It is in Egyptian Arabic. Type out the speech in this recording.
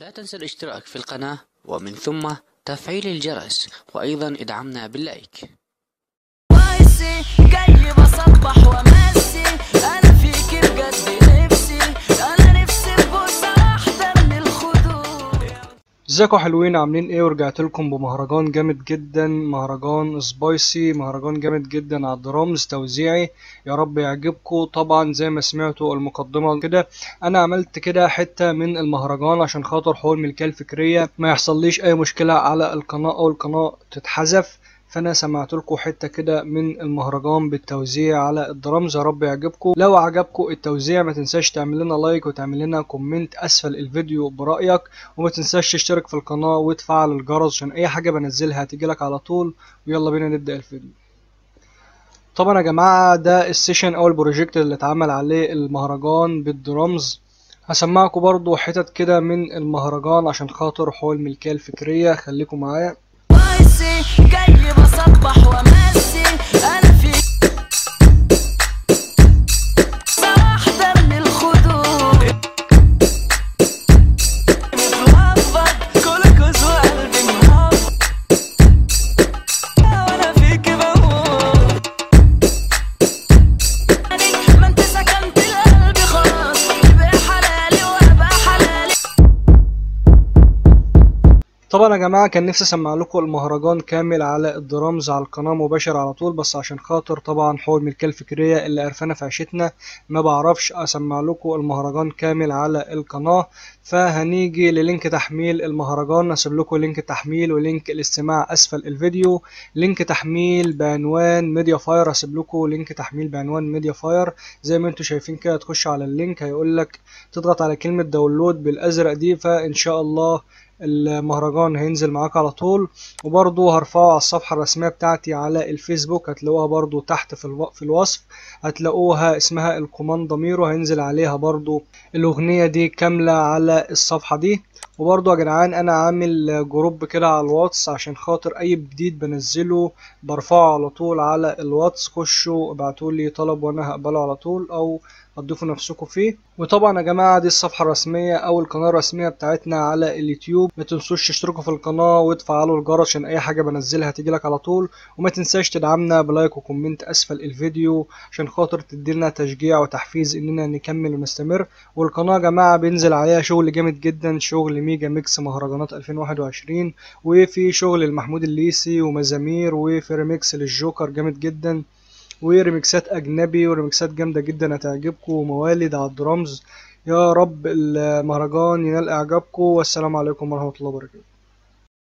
لا تنسى الاشتراك في القناة ومن ثم تفعيل الجرس وأيضا ادعمنا باللايك وايسي جاي بصبح وامسي انا فيك بجد نفسي انا نفسي ببوسه واحده من الخدود ازيكم حلوين عاملين ايه ورجعت لكم بمهرجان جامد جدا مهرجان سبايسي مهرجان جامد جدا على الدرامز توزيعي يا رب يعجبكم طبعا زي ما سمعتوا المقدمة كده انا عملت كده حتة من المهرجان عشان خاطر حقوق الملكية الفكرية ما يحصليش اي مشكلة على القناة او القناة تتحذف فانا سمعت لكم حته كده من المهرجان بالتوزيع على الدرامز يا رب يعجبكم لو عجبكم التوزيع ما تنساش تعمل لنا لايك وتعمل لنا كومنت اسفل الفيديو برايك وما تنساش تشترك في القناه وتفعل الجرس عشان اي حاجه بنزلها هتجيلك على طول ويلا بينا نبدا الفيديو طبعا يا جماعه ده السيشن او البروجكت اللي اتعمل عليه المهرجان بالدرامز هسمعكم برضو حتت كده من المهرجان عشان خاطر حقوق الملكيه الفكريه خليكم معايا وايسي جاي بصبح وامسي انا فيك واحده من الخدود متلخبط كلكوز وقلبي مهبط وانا فيك بموت ما انت سكنت القلب خلاص تبقى حلالي وابقى حلالي طبعا يا جماعة كان نفسي اسمع لكم المهرجان كامل على الدرامز على القناة مباشر على طول بس عشان خاطر طبعا حقوق الملكية الفكرية اللي قرفانة في عيشتنا ما بعرفش اسمع لكم المهرجان كامل على القناة فهنيجي للينك تحميل المهرجان اسيب لكم لينك التحميل ولينك الاستماع اسفل الفيديو لينك تحميل بعنوان ميديا فاير اسيب لكم لينك تحميل بعنوان ميديا فاير زي ما انتم شايفين كده تخش على اللينك هيقول لك تضغط على كلمة داونلود بالازرق دي فان شاء الله المهرجان هينزل معاك على طول وبرضه هرفعه على الصفحة الرسمية بتاعتي على الفيسبوك هتلاقوها برضه تحت في, الو... في الوصف هتلاقوها اسمها الكومان ضميره هينزل عليها برضه الأغنية دي كاملة على الصفحة دي وبرضه يا جدعان انا عامل جروب كده على الواتس عشان خاطر اي جديد بنزله برفعه على طول على الواتس خشوا ابعتولي طلب وانا هقبله على طول او هتضيفوا نفسكم فيه وطبعا يا جماعه دي الصفحه الرسميه او القناه الرسميه بتاعتنا على اليوتيوب ما تنسوش تشتركوا في القناه وتفعلوا الجرس عشان اي حاجه بنزلها هتجيلك على طول وما تنساش تدعمنا بلايك وكومنت اسفل الفيديو عشان خاطر تديلنا تشجيع وتحفيز اننا نكمل ونستمر والقناه يا جماعه بينزل عليها شغل جامد جدا شغل ميجا ميكس مهرجانات 2021 وفي شغل المحمود الليسي ومزامير وفي ريميكس للجوكر جامد جدا وريميكسات اجنبي وريميكسات جامده جدا هتعجبكم وموالد على الدرامز يا رب المهرجان ينال اعجابكم والسلام عليكم ورحمه الله وبركاته